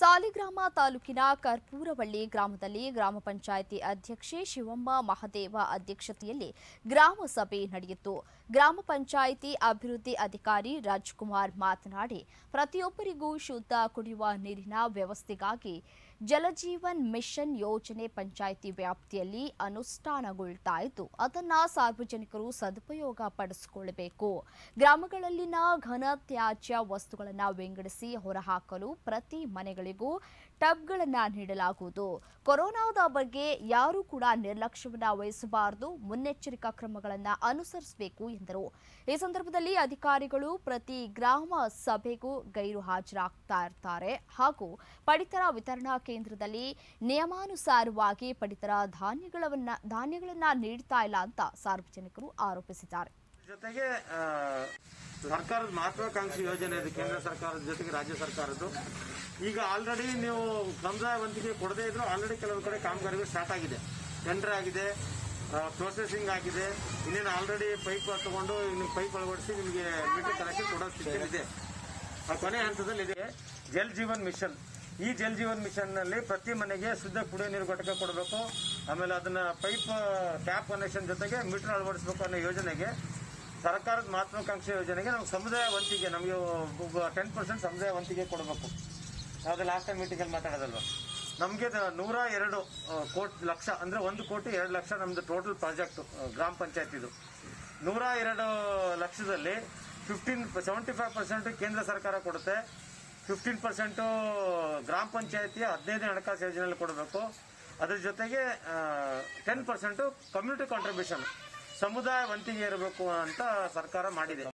ಸಾಲಿಗ್ರಾಮ ತಾಲೂಕಿನ ಕರ್ಪೂರವಳ್ಳಿ ಗ್ರಾಮದಲ್ಲಿ ಗ್ರಾಮ ಪಂಚಾಯಿತಿ ಅಧ್ಯಕ್ಷೆ ಶಿವಮ್ಮ ಮಹದೇವ ಅಧ್ಯಕ್ಷತೆಯಲ್ಲಿ ಗ್ರಾಮ ಸಭೆ ನಡೆಯಿತು ಗ್ರಾಮ ಪಂಚಾಯಿತಿ ಅಭಿವೃದ್ಧಿ ಅಧಿಕಾರಿ ರಾಜ್ಕುಮಾರ್ ಮಾತನಾಡಿ ಪ್ರತಿಯೊಬ್ಬರಿಗೂ ಶುದ್ಧ ಕುಡಿಯುವ ನೀರಿನ ವ್ಯವಸ್ಥೆಗಾಗಿ ಜಲಜೀವನ್ ಮಿಷನ್ ಯೋಜನೆ ಪಂಚಾಯಿತಿ ವ್ಯಾಪ್ತಿಯಲ್ಲಿ ಅನುಷ್ಠಾನಗೊಳ್ತಾ ಇದ್ದು ಅದನ್ನ ಸಾರ್ವಜನಿಕರು ಸದುಪಯೋಗ ಪಡಿಸಿಕೊಳ್ಳಬೇಕು ಗ್ರಾಮಗಳಲ್ಲಿನ ಘನ ತ್ಯಾಜ್ಯ ವಸ್ತುಗಳನ್ನು ವಿಂಗಡಿಸಿ ಹೊರಹಾಕಲು ಪ್ರತಿ ಮನೆಗಳಿಗೂ ಟಬ್ಗಳನ್ನು ನೀಡಲಾಗುವುದು ಕೊರೋನಾದ ಬಗ್ಗೆ ಯಾರೂ ಕೂಡ ನಿರ್ಲಕ್ಷ್ಯವನ್ನ ವಹಿಸಬಾರದು ಮುನ್ನೆಚ್ಚರಿಕಾ ಕ್ರಮಗಳನ್ನು ಅನುಸರಿಸಬೇಕು ಎಂದರು ಈ ಸಂದರ್ಭದಲ್ಲಿ ಅಧಿಕಾರಿಗಳು ಪ್ರತಿ ಗ್ರಾಮ ಸಭೆಗೂ ಗೈರು ಹಾಜರಾಗ್ತಾ ಇರ್ತಾರೆ ಹಾಗೂ ಪಡಿತರ ವಿತರಣಾ ಕೇಂದ್ರದಲ್ಲಿ ನಿಯಮಾನುಸಾರವಾಗಿ ಪಡಿತರ ಧಾನ್ಯಗಳನ್ನ ಧಾನ್ಯಗಳನ್ನ ನೀಡ್ತಾ ಇಲ್ಲ ಅಂತ ಸಾರ್ವಜನಿಕರು ಆರೋಪಿಸಿದ್ದಾರೆ ಜೊತೆಗೆ ಆ, ಸರ್ಕಾರದ ಮಹತ್ವಾಕಾಂಕ್ಷಿ ಯೋಜನೆ ಇದೆ ಕೇಂದ್ರ ಸರ್ಕಾರದ ಜೊತೆಗೆ ರಾಜ್ಯ ಸರ್ಕಾರದ್ದು ಈಗ ಆಲ್ರೆಡಿ ನೀವು ಸಮುದಾಯ ವಂತಿಗೆ ಕೊಡದೇ ಇದ್ರು ಆಲ್ರೆಡಿ ಕೆಲವು ಕಡೆ ಕಾಮಗಾರಿಗಳು ಸ್ಟಾರ್ಟ್ ಆಗಿದೆ ಟೆಂಡರ್ ಆಗಿದೆ ಪ್ರೊಸೆಸಿಂಗ್ ಆಗಿದೆ ಇನ್ನೇನು ಆಲ್ರೆಡಿ ಪೈಪ್ ತಗೊಂಡು ಇನ್ನು ಪೈಪ್ ಅಳವಡಿಸಿ ನಿಮಗೆ ಮೀಟರ್ ಕನೆಕ್ಷನ್ ಕೊಡೋ ಸ್ಥಿತಿ ಇದೆ ಆ ಕೊನೆ ಹಂತದಲ್ಲಿ ಇದೆ ಜಲ್ ಜೀವನ್ ಮಿಷನ್ ಈ ಜಲ್ ಜೀವನ್ ಮಿಷನ್ ನಲ್ಲಿ ಪ್ರತಿ ಮನೆಗೆ ಶುದ್ಧ ಕುಡಿಯೋ ನೀರು ಘಟಕ ಕೊಡಬೇಕು ಆಮೇಲೆ ಅದನ್ನ ಪೈಪ್ ಟ್ಯಾಪ್ ಕನೆಕ್ಷನ್ ಜೊತೆಗೆ ಮೀಟರ್ ಅಳವಡಿಸಬೇಕು ಅನ್ನೋ ಯೋಜನೆಗೆ ಸರ್ಕಾರದ ಮಹತ್ವಾಕಾಂಕ್ಷಿ ಯೋಜನೆಗೆ ನಮ್ಗೆ ಸಮುದಾಯ ವಂತಿಗೆ ನಮಗೆ ಟೆನ್ ಪರ್ಸೆಂಟ್ ಸಮುದಾಯ ವಂತಿಗೆ ಕೊಡಬೇಕು ಯಾವ್ದು ಲಾಸ್ಟ್ ಟೈಮ್ ಮೀಟಿಂಗ್ ಅಲ್ಲಿ ಮಾತಾಡೋದಲ್ವಾ ನಮಗೆ ನೂರ ಎರಡು ಆ, ಕೋಟಿ ಲಕ್ಷ ಅಂದ್ರೆ ಒಂದು ಕೋಟಿ ಎರಡು ಲಕ್ಷ ನಮ್ದು ಟೋಟಲ್ ಪ್ರಾಜೆಕ್ಟ್ ಗ್ರಾಮ ಪಂಚಾಯತಿದು ನೂರ ಎರಡು ಲಕ್ಷದಲ್ಲಿ ಫಿಫ್ಟೀನ್ ಸೆವೆಂಟಿ ಫೈವ್ ಪರ್ಸೆಂಟ್ ಕೇಂದ್ರ ಸರ್ಕಾರ ಕೊಡುತ್ತೆ ಫಿಫ್ಟೀನ್ ಪರ್ಸೆಂಟು ಗ್ರಾಮ ಪಂಚಾಯತಿಯ ಹದಿನೈದನೇ ಹಣಕಾಸು ಯೋಜನೆಯಲ್ಲಿ ಕೊಡಬೇಕು ಅದ್ರ ಜೊತೆಗೆ ಟೆನ್ ಪರ್ಸೆಂಟು ಕಮ್ಯುನಿಟಿ ಕಾಂಟ್ರಿಬ್ಯೂಷನ್ ಸಮುದಾಯ ವಂತಿಗೆ ಇರಬೇಕು ಅಂತ ಸರ್ಕಾರ ಮಾಡಿದೆ